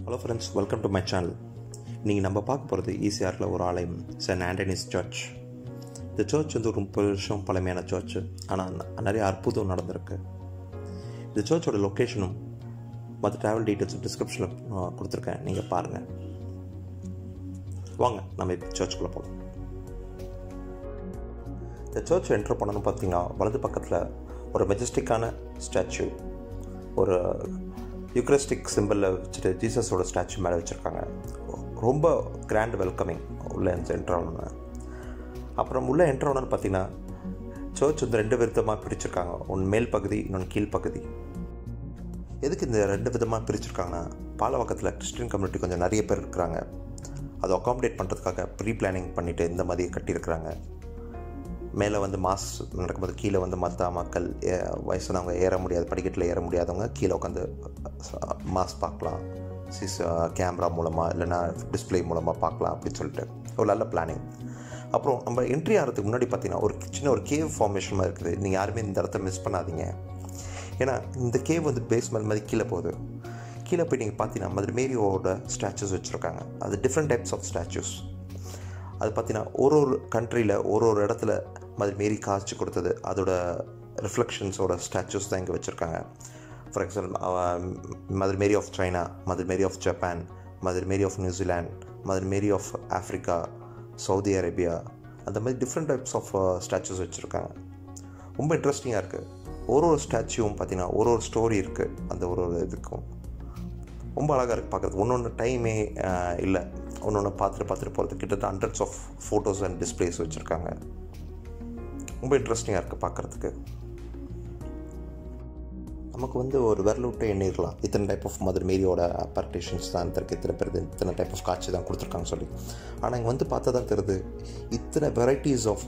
hello friends welcome to my channel நீங்கள் நம்ம பார்க்க போகிறது ஈசிஆரில் ஒரு ஆலயம் சென்ட் ஆண்டனிஸ் சர்ச் இந்த சர்ச் வந்து ஒரு முப்பது வருஷம் பழமையான சர்ச் ஆனால் நிறைய அற்புதம் நடந்திருக்கு இந்த சர்ச்சோட லொக்கேஷனும் மற்ற ட்ராவல் டீட்டெயில்ஸ் டிஸ்கிரிப்ஷனில் கொடுத்துருக்கேன் நீங்கள் பாருங்கள் வாங்க நம்ம இப்போ சர்ச்சுக்குள்ளே போகலாம் இந்த சர்ச் என்ட்ரு பண்ணணும்னு பார்த்தீங்கன்னா வலது பக்கத்தில் ஒரு மெஜஸ்டிக்கான ஸ்டாச்சு ஒரு யூக்ரஸ்டிக் சிம்பிளில் வச்சுட்டு ஜீசஸோட ஸ்டாச்சு மேலே வச்சுருக்காங்க ரொம்ப கிராண்ட் வெல்கமிங் உள்ளே என்ட்ரு ஆகணுன்னு அப்புறம் உள்ளே என்ட்ரு ஆகணுன்னு பார்த்தீங்கன்னா சர்ச் வந்து ரெண்டு விதமாக பிரிச்சிருக்காங்க ஒன்று மேல் பகுதி இன்னொன்று கீழ் பகுதி எதுக்கு இந்த ரெண்டு விதமாக பிரிச்சிருக்காங்கன்னா பாலவாக்கத்தில் கிறிஸ்டின் கம்யூனிட்டி கொஞ்சம் நிறைய பேர் இருக்கிறாங்க அதை அகாமடேட் பண்ணுறதுக்காக ப்ரீ பிளானிங் பண்ணிவிட்டு இந்த மாதிரி கட்டியிருக்கிறாங்க மேலே வந்து மாஸ் நடக்கும்போது கீழே வந்து மற்ற மக்கள் வயசானவங்க ஏற முடியாது படிக்கட்டில் ஏற முடியாதவங்க கீழே உட்காந்து மாஸ் பார்க்கலாம் சிஸ் கேமரா மூலமாக இல்லைனா டிஸ்பிளே மூலமாக பார்க்கலாம் அப்படின்னு சொல்லிட்டு ஒரு நல்ல பிளானிங் அப்புறம் நம்ம என்ட்ரி ஆகிறதுக்கு முன்னாடி பார்த்தீங்கன்னா ஒரு சின்ன ஒரு கேவ் ஃபார்மேஷன் மாதிரி இருக்குது நீங்கள் யாருமே இந்த இடத்த மிஸ் பண்ணாதீங்க ஏன்னா இந்த கேவ் வந்து பேஸ்மெண்ட் மாதிரி கீழே போகுது கீழே போய் நீங்கள் பார்த்தீங்கன்னா மதுரை மேரியோட ஸ்டாச்சூஸ் வச்சுருக்காங்க அது டிஃப்ரெண்ட் டைப்ஸ் ஆஃப் ஸ்டாச்சூஸ் அது பார்த்தீங்கன்னா ஒரு ஒரு கண்ட்ரியில் ஒரு ஒரு இடத்துல மதுரை மாரி காய்ச்சி கொடுத்தது அதோட ரிஃப்ளெக்ஷன்ஸோட ஸ்டாச்சூஸ் தான் இங்கே வச்சுருக்காங்க for example Mother Mary of China Mother Mary of Japan Mother Mary of New Zealand Mother Mary of Africa Saudi Arabia அந்த மாதிரி டிஃப்ரெண்ட் டைப்ஸ் ஆஃப் ஸ்டாச்சூஸ் வச்சுருக்காங்க ரொம்ப இன்ட்ரெஸ்டிங்காக இருக்குது ஒரு ஒரு ஸ்டாச்சுவும் பார்த்திங்கன்னா ஒரு ஒரு ஸ்டோரி இருக்குது அந்த ஒரு ஒரு இதுக்கும் ரொம்ப அழகாக இருக்குது பார்க்குறது ஒன்று ஒன்று டைமே இல்லை ஒன்று ஒன்று பார்த்துட்டு பார்த்துட்டு போகிறது கிட்டத்தட்ட hundreds of photos and displays வச்சுருக்காங்க ரொம்ப இன்ட்ரெஸ்டிங்காக இருக்குது பார்க்குறதுக்கு நமக்கு வந்து ஒரு விரல் விட்டு எண்ணிடலாம் இத்தனை டைப் ஆஃப் மதர் மேரியோட அப்பார்டேஷன்ஸ் தான் இருக்குது இத்தனை பேர் இத்தனை டைப் ஆஃப் காட்சி தான் கொடுத்துருக்காங்க சொல்லி ஆனால் இங்கே வந்து பார்த்தா தான் தெரியுது இத்தனை வெரைட்டிஸ் ஆஃப்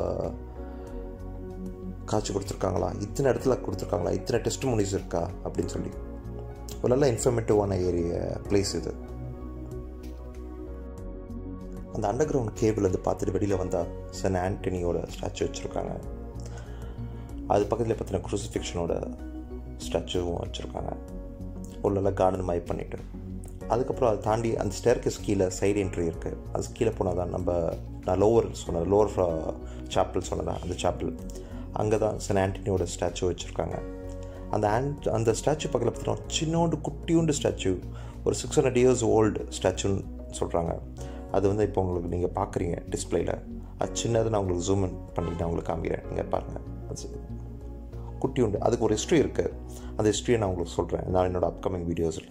காட்சி கொடுத்துருக்காங்களா இத்தனை இடத்துல கொடுத்துருக்காங்களா இத்தனை டெஸ்ட் மோனிஸ் இருக்கா அப்படின்னு சொல்லி ஒரு நல்ல இன்ஃபர்மேட்டிவான ஏரியா பிளேஸ் இது அந்த அண்டர் கிரவுண்ட் கேபிள் வந்து பார்த்துட்டு வெளியில் வந்தால் சென் ஆண்டனியோட ஸ்டாச்சு வச்சுருக்காங்க அது பக்கத்தில் பார்த்தீங்கன்னா குரூசிஃபிக்ஷனோட ஸ்டாச்சுவும் வச்சுருக்காங்க ஒரு நல்ல கார்டன் மாதிரி பண்ணிவிட்டு அதுக்கப்புறம் அதை தாண்டி அந்த ஸ்டேர்கேஸ் கீழே சைடு என்ட்ரி இருக்குது அது கீழே போனால் தான் நம்ம நான் லோவர் சொன்னது லோவர் சாப்பிள் சொன்னதான் அந்த சாப்பிள் அங்கே தான் சென் ஆண்டனியோட ஸ்டாச்சு வச்சுருக்காங்க அந்த ஆண்ட் அந்த ஸ்டாச்சு பக்கத்தில் பார்த்தீங்கன்னா சின்னோண்டு குட்டியோண்டு ஸ்டாச்சு ஒரு சிக்ஸ் ஹண்ட்ரட் இயர்ஸ் ஓல்டு ஸ்டாச்சுன்னு சொல்கிறாங்க அது வந்து இப்போ உங்களுக்கு நீங்கள் பார்க்குறீங்க டிஸ்பிளேயில் அது சின்னது நான் உங்களுக்கு ஜூம் இன் பண்ணி நான் உங்களுக்கு காமிக்கிறேன் நீங்கள் பாருங்கள் அது குட்டி உண்டு அதுக்கு ஒரு ஹிஸ்ட்ரி இருக்குது அந்த ஹிஸ்ட்ரியை நான் உங்களுக்கு சொல்கிறேன் நான் என்னோடய அப்கமிங் வீடியோஸில்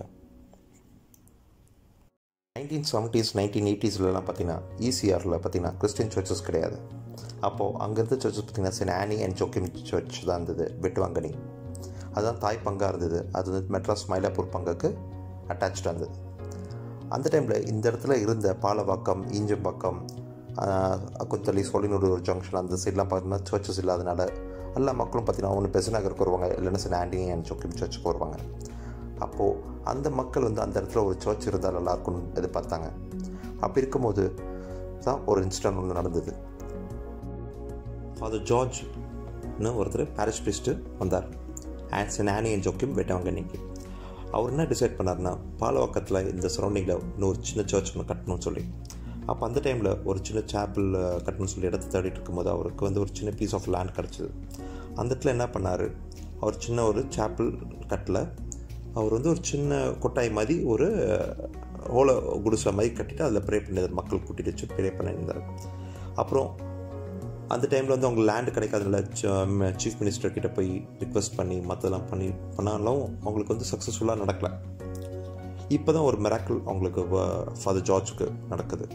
நைன்டீன் செவன்ட்டீஸ் நைன்டீன் எயிட்டிஸ்லலாம் பார்த்தீங்கன்னா ஈசிஆரில் பார்த்தீங்கன்னா கிறிஸ்டின் சர்ச்சஸ் கிடையாது அப்போது அங்கே இருந்த சர்ச்சஸ் பார்த்தீங்கன்னா Saint Anne and Joachim church தான் இருந்தது வெட்டுவாங்கனி அதுதான் தாய் பங்காக இருந்தது அது வந்து மெட்ராஸ் மயிலாப்பூர் பங்குக்கு அட்டாச்சாக இருந்தது அந்த டைமில் இந்த இடத்துல இருந்த பாலவாக்கம் ஈஞ்சம்பாக்கம் கொத்தளி சோழினூர் ஜங்ஷன் அந்த சைட்லாம் பார்த்தீங்கன்னா சர்ச்சஸ் இல்லாதனால எல்லா மக்களும் பார்த்தீங்கன்னா ஒன்று பெசநகருக்கு வருவாங்க இல்லைன்னா சில ஆண்டி அண்ட் சோக்கிம் சர்ச்சுக்கு வருவாங்க அப்போது அந்த மக்கள் வந்து அந்த இடத்துல ஒரு சர்ச் இருந்தால் நல்லாயிருக்கும்னு எதிர்பார்த்தாங்க அப்படி இருக்கும்போது தான் ஒரு இன்சிடென்ட் ஒன்று நடந்தது ஃபாதர் ஜார்ஜ்னு ஒருத்தர் பாரிஸ் பிரிஸ்ட்டு வந்தார் and Saint Anne and Joachim வெட்டவங்க இன்றைக்கி அவர் என்ன டிசைட் பண்ணார்னா பாலவாக்கத்தில் இந்த சரௌண்டிங்கில் இன்னொரு சின்ன சர்ச் ஒன்று கட்டணும்னு சொல்லி அப்போ அந்த டைமில் ஒரு சின்ன சேப்பிள் கட்டணும்னு சொல்லி இடத்த தேடிட்டு இருக்கும்போது அவருக்கு வந்து ஒரு சின்ன பீஸ் ஆஃப் லேண்ட் கிடச்சிது அந்த இடத்துல என்ன பண்ணார் அவர் சின்ன ஒரு சேப்பிள் கட்டில் அவர் வந்து ஒரு சின்ன கொட்டாய் மாதிரி ஒரு ஓலை குடிசை மாதிரி கட்டிட்டு அதில் ப்ரே பண்ணியிருந்தார் மக்கள் கூட்டிகிட்டு வச்சு ப்ரே பண்ணியிருந்தார் அப்புறம் அந்த டைமில் வந்து அவங்க லேண்டு கிடைக்காதனால சீஃப் மினிஸ்டர் கிட்ட போய் ரிக்வெஸ்ட் பண்ணி மற்றதெல்லாம் பண்ணி பண்ணாலும் அவங்களுக்கு வந்து சக்ஸஸ்ஃபுல்லாக நடக்கலை இப்போ தான் ஒரு மெராக்கிள் அவங்களுக்கு ஃபாதர் ஜார்ஜுக்கு நடக்குது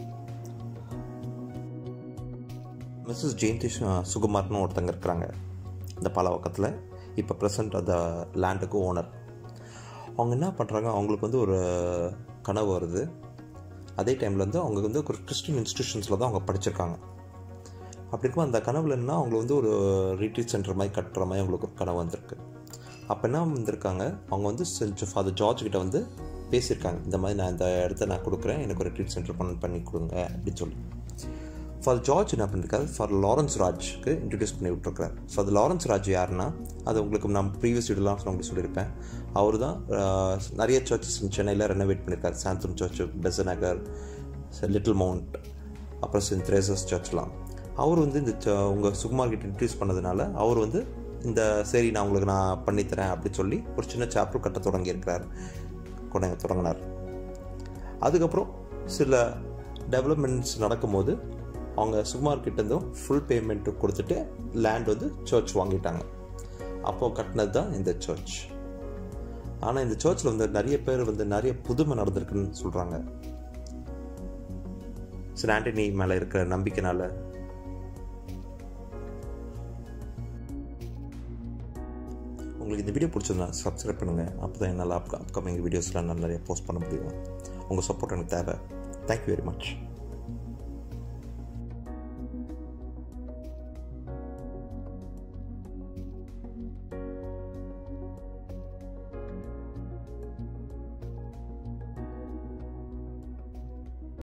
மிஸ்ஸஸ் ஜெயந்தி சுகுமார்னு ஒருத்தங்க இருக்கிறாங்க இந்த பாலவாக்கத்தில் இப்போ ப்ரெசண்ட் அந்த லேண்டுக்கு ஓனர் அவங்க என்ன பண்ணுறாங்க அவங்களுக்கு வந்து ஒரு கனவு வருது அதே டைமில் வந்து அவங்க வந்து ஒரு கிறிஸ்டின் இன்ஸ்டியூஷன்ஸில் தான் அவங்க படிச்சிருக்காங்க அப்படி இருக்கும் அந்த கனவுல என்ன அவங்களுக்கு வந்து ஒரு ரீட்ரீட் சென்டர் மாதிரி கட்டுற மாதிரி அவங்களுக்கு ஒரு கனவு வந்திருக்கு அப்போ என்ன வந்திருக்காங்க அவங்க வந்து செஞ்ச ஃபாதர் ஜார்ஜ் கிட்ட வந்து பேசியிருக்காங்க இந்த மாதிரி நான் இந்த இடத்த நான் கொடுக்குறேன் எனக்கு ஒரு ரிட்ரீட் சென்டர் பண்ண பண்ணி கொடுங்க அப்படின்னு சொல்லி ஃபார் ஜார்ஜ் என்ன பண்ணியிருக்காரு ஃபார் லாரன்ஸ் ராஜ்க்கு இன்ட்ரடியூஸ் பண்ணி விட்டுருக்காரு ஸோ அது லாரன்ஸ் ராஜ் யாருன்னா அது உங்களுக்கு நான் ப்ரீவியஸ் வீடியோலாம் நான் உங்களுக்கு சொல்லியிருப்பேன் அவர் தான் நிறைய சர்ச்சஸ் சென்னையில் ரெனோவேட் பண்ணியிருக்காரு Santhome church Besant Nagar little mount அப்புறம் சென்ட் த்ரேசஸ் சர்ச்லாம் அவர் வந்து இந்த உங்கள் சுகுமார் கிட்ட இன்ட்ரடியூஸ் பண்ணதுனால அவர் வந்து இந்த சரி நான் உங்களுக்கு நான் பண்ணித்தரேன் அப்படின்னு சொல்லி ஒரு சின்ன சாப்டர் கட்ட தொடங்கியிருக்கிறார் கொண்டு தொடங்கினார் அதுக்கப்புறம் சில டெவலப்மெண்ட்ஸ் நடக்கும்போது அவங்க சுகுமார் கிட்டேருந்தும் ஃபுல் பேமெண்ட் கொடுத்துட்டு லேண்ட் வந்து சர்ச் வாங்கிட்டாங்க அப்போது கட்டினது தான் இந்த சர்ச் ஆனால் இந்த சர்ச்சில் வந்து நிறைய பேர் வந்து நிறைய புதுமை நடந்திருக்குன்னு சொல்கிறாங்க சென்ட் ஆண்டனி மேலே இருக்கிற நம்பிக்கைனால உங்களுக்கு இந்த வீடியோ பிடிச்சிருந்தா சப்ஸ்கிரைப் பண்ணுங்கள் அப்போ தான் என்னால் அப் அப்கமிங் வீடியோஸ்லாம் நான் நிறைய போஸ்ட் பண்ண முடியும் உங்கள் சப்போர்ட் எனக்கு தேவை தேங்க்யூ வெரி மச்